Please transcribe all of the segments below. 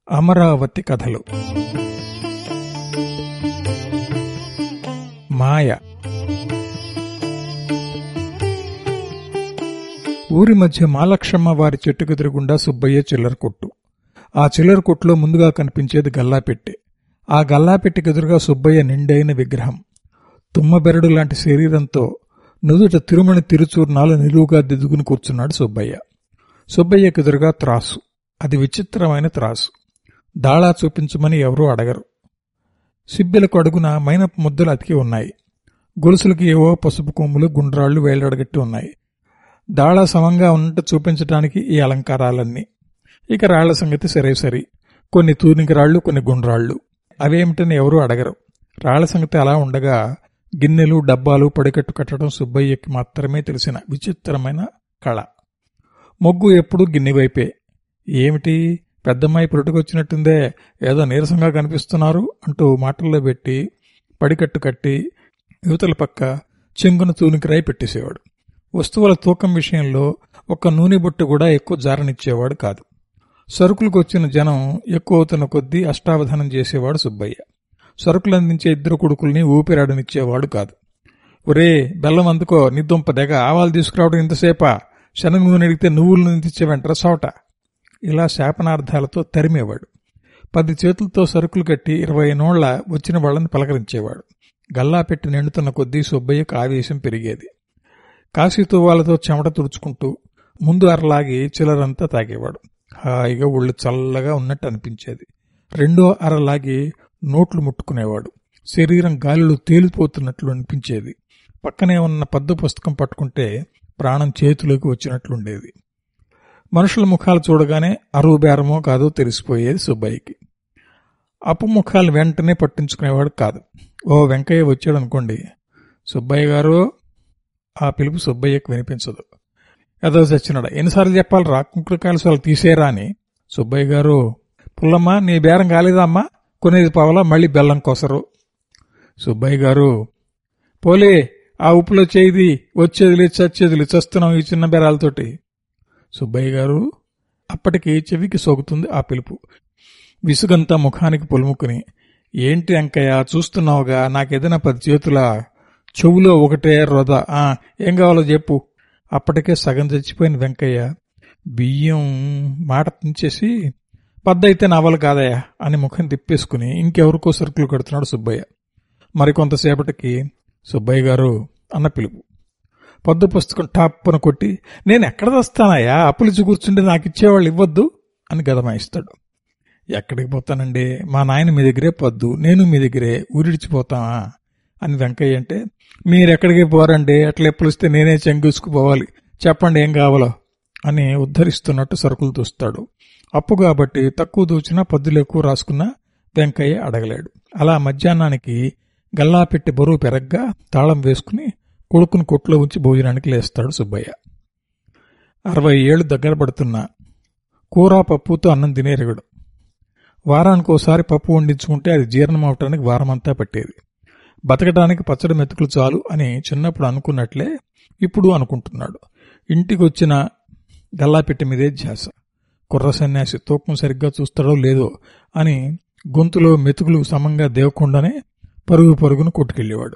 అమరావతి కథలు మాయ ఊరి మధ్య మాలక్షమ్మ వారి చెట్టుకు ఎదురుగుండా సుబ్బయ్య చిల్లర కొట్టు ఆ చిల్లర కొట్టులో ముందుగా కనిపించేది గల్లాపెట్టె ఆ గల్లాపెట్టెకి ఎదురుగా సుబ్బయ్య నిండైన విగ్రహం తుమ్మబెరడు లాంటి శరీరంతో నుదుట తిరుమణి తిరుచూర్ణాలు నిలువుగా దిద్దుకుని కూర్చున్నాడు సుబ్బయ్య సుబ్బయ్యకు ఎదురుగా త్రాసు అది విచిత్రమైన త్రాసు దాళా చూపించమని ఎవరూ అడగరు సిబ్బిలకు అడుగున మైనపు ముద్దలు అతికి ఉన్నాయి గొలుసులకి ఏవో పసుపు కొమ్ములు గుండ్రాళ్లు వేలాడగట్టి ఉన్నాయి దాళా సమంగా ఉన్నట్టు చూపించడానికి ఈ అలంకారాలన్నీ ఇక రాళ్ల సంగతి సరే సరి కొన్ని తూనికి రాళ్లు కొన్ని గుండ్రాళ్లు అవేమిటని ఎవరూ అడగరు రాళ్ల సంగతి అలా ఉండగా గిన్నెలు డబ్బాలు పడికట్టు కట్టడం సుబ్బయ్యకి మాత్రమే తెలిసిన విచిత్రమైన కళ మొగ్గు ఎప్పుడూ గిన్నె వైపే ఏమిటి పెద్దమ్మాయి పురుటుకొచ్చినట్టుందే ఏదో నీరసంగా కనిపిస్తున్నారు అంటూ మాటల్లో పెట్టి పడికట్టు కట్టి యువతల పక్క చెంగున తూనికిరాయి పెట్టేసేవాడు వస్తువుల తూకం విషయంలో ఒక్క నూనె బొట్టు కూడా ఎక్కువ జారనిచ్చేవాడు కాదు సరుకులకు వచ్చిన జనం ఎక్కువ అవుతున్న కొద్దీ అష్టావధానం చేసేవాడు సుబ్బయ్య సరుకులు అందించే ఇద్దరు కొడుకుల్ని ఊపిరాడనిచ్చేవాడు కాదు ఒరే బెల్లం అందుకో నిద్దుంప దెగ ఆవాలు తీసుకురావడం ఇంతసేపా శనగ నూనె అడిగితే నువ్వులు నిందించే వెంటరా సోట ఇలా శాపనార్థాలతో తరిమేవాడు పది చేతులతో సరుకులు కట్టి ఇరవై నోళ్ల వచ్చిన వాళ్ళని పలకరించేవాడు గల్లా పెట్టి నిండుతున్న కొద్దీ సుబ్బయ్యకు ఆవేశం పెరిగేది కాశీ తువ్వాలతో చెమట తుడుచుకుంటూ ముందు అరలాగి చిల్లరంతా తాగేవాడు హాయిగా ఒళ్ళు చల్లగా ఉన్నట్టు అనిపించేది రెండో అరలాగి నోట్లు ముట్టుకునేవాడు శరీరం గాలిలో తేలిపోతున్నట్లు అనిపించేది పక్కనే ఉన్న పద్దు పుస్తకం పట్టుకుంటే ప్రాణం చేతిలోకి వచ్చినట్లుండేది మనుషుల ముఖాలు చూడగానే అరువు బేరమో కాదో తెలిసిపోయేది సుబ్బయ్యకి అప్పు ముఖాలు వెంటనే పట్టించుకునేవాడు కాదు ఓ వెంకయ్య వచ్చాడు అనుకోండి సుబ్బయ్య గారు ఆ పిలుపు సుబ్బయ్యకు వినిపించదు ఏదో చచ్చినాడు ఎన్నిసార్లు చెప్పాలి రా కుంకుడుకాయలు వాళ్ళు తీసేరా అని సుబ్బయ్య గారు పుల్లమ్మ నీ బేరం కాలేదా అమ్మా కొనేది పావలా మళ్ళీ బెల్లం కోసరు సుబ్బయ్య గారు పోలే ఆ ఉప్పులో చేయిది వచ్చేదిలే చచ్చేదిలే చస్తున్నాం ఈ చిన్న బేరాలతోటి సుబ్బయ్య గారు అప్పటికి చెవికి సోకుతుంది ఆ పిలుపు విసుగంతా ముఖానికి పొలుముకుని ఏంటి అంకయ్య చూస్తున్నావుగా నాకేదైనా పది చేతుల చెవులో ఒకటే రొద ఆ ఏం కావాలో చెప్పు అప్పటికే సగం చచ్చిపోయిన వెంకయ్య బియ్యం మాట తుంచేసి పద్దయితే నవలు కాదయ్యా అని ముఖం తిప్పేసుకుని ఇంకెవరికో సరుకులు కడుతున్నాడు సుబ్బయ్య మరికొంతసేపటికి సుబ్బయ్య గారు అన్న పిలుపు పొద్దు పుస్తకం టాప్పున కొట్టి నేను ఎక్కడ వస్తానయ్యా అప్పులిచ్చి కూర్చుంటే నాకు ఇచ్చేవాళ్ళు ఇవ్వద్దు అని గదమాయిస్తాడు ఎక్కడికి పోతానండి మా నాయన మీ దగ్గరే పొద్దు నేను మీ దగ్గరే ఊరిడిచిపోతామా అని వెంకయ్య అంటే మీరెక్కడికి పోరండి అట్లా ఎప్పులిస్తే నేనే చెంగుసుకుపోవాలి చెప్పండి ఏం కావాలో అని ఉద్ధరిస్తున్నట్టు సరుకులు చూస్తాడు అప్పు కాబట్టి తక్కువ దూచినా పద్దులు ఎక్కువ రాసుకున్నా వెంకయ్య అడగలేడు అలా మధ్యాహ్నానికి గల్లా పెట్టి బరువు పెరగ్గా తాళం వేసుకుని కొడుకుని కొట్లో ఉంచి భోజనానికి లేస్తాడు సుబ్బయ్య అరవై ఏళ్లు దగ్గర పడుతున్నా కూర పప్పుతో అన్నం తినేరగడు వారానికి ఓసారి పప్పు వండించుకుంటే అది జీర్ణం అవటానికి వారమంతా పట్టేది బతకడానికి పచ్చడి మెతుకులు చాలు అని చిన్నప్పుడు అనుకున్నట్లే ఇప్పుడు అనుకుంటున్నాడు ఇంటికి వచ్చిన గల్లాపెట్టి మీదే ధ్యాస కుర్ర సన్యాసి తూకం సరిగ్గా చూస్తాడో లేదో అని గొంతులో మెతుకులు సమంగా దేవకుండానే పరుగు పరుగును కొట్టుకెళ్లేవాడు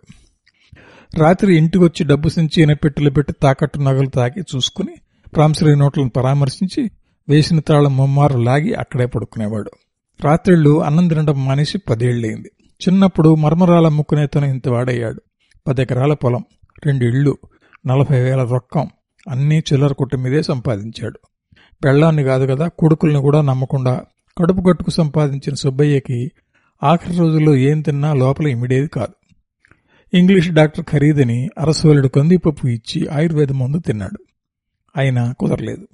రాత్రి ఇంటికొచ్చి డబ్బు సించి ఇనపెట్టెలు పెట్టి తాకట్టు నగలు తాకి చూసుకుని ప్రాంసరీ నోట్లను పరామర్శించి వేసిన తాళం ముమ్మారు లాగి అక్కడే పడుకునేవాడు రాత్రిళ్ళు అన్నం తినడం మానేసి పదేళ్లయింది చిన్నప్పుడు మర్మరాల ముక్కునేతను ఇంత వాడయ్యాడు పదెకరాల పొలం రెండు ఇళ్ళు నలభై వేల రొక్కం అన్నీ చిల్లర కుట్టు మీదే సంపాదించాడు పెళ్ళాన్ని కాదు కదా కొడుకుల్ని కూడా నమ్మకుండా కడుపు కట్టుకు సంపాదించిన సుబ్బయ్యకి ఆఖరి రోజుల్లో ఏం తిన్నా లోపల ఇమిడేది కాదు ఇంగ్లీష్ డాక్టర్ ఖరీదని అరసవలుడు కందిపప్పు ఇచ్చి ఆయుర్వేద మందు తిన్నాడు అయినా కుదరలేదు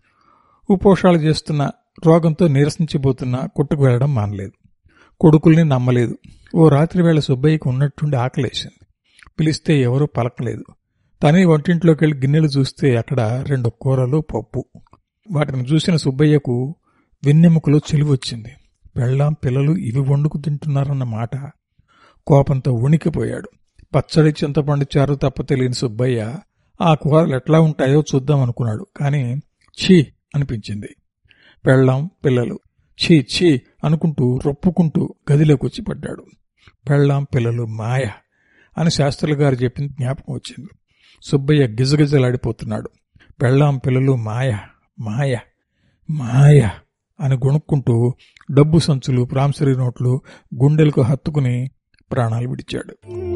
ఉపోషాలు చేస్తున్న రోగంతో నీరసించిపోతున్న కొట్టుకు వెళ్లడం మానలేదు కొడుకుల్ని నమ్మలేదు ఓ రాత్రి వేళ సుబ్బయ్యకు ఉన్నట్టుండి ఆకలేసింది పిలిస్తే ఎవరూ పలకలేదు తనే వంటింట్లోకి వెళ్లి గిన్నెలు చూస్తే అక్కడ రెండు కూరలు పప్పు వాటిని చూసిన సుబ్బయ్యకు వెన్నెముకలో చెలివొచ్చింది పెళ్ళాం పిల్లలు ఇవి వండుకు తింటున్నారన్న మాట కోపంతో ఉణికిపోయాడు పచ్చడి చింతపండు చారు తప్ప తెలియని సుబ్బయ్య ఆ కూరలు ఎట్లా ఉంటాయో చూద్దాం అనుకున్నాడు కానీ ఛీ అనిపించింది పెళ్ళాం పిల్లలు ఛీ ఛీ అనుకుంటూ రొప్పుకుంటూ గదిలోకి వచ్చి పడ్డాడు పెళ్ళాం పిల్లలు మాయ అని శాస్త్రులు గారు చెప్పింది జ్ఞాపకం వచ్చింది సుబ్బయ్య గిజగిజలాడిపోతున్నాడు పెళ్ళాం పిల్లలు మాయ మాయ మాయ అని గుణుక్కుంటూ డబ్బు సంచులు ప్రాంసరీ నోట్లు గుండెలకు హత్తుకుని ప్రాణాలు విడిచాడు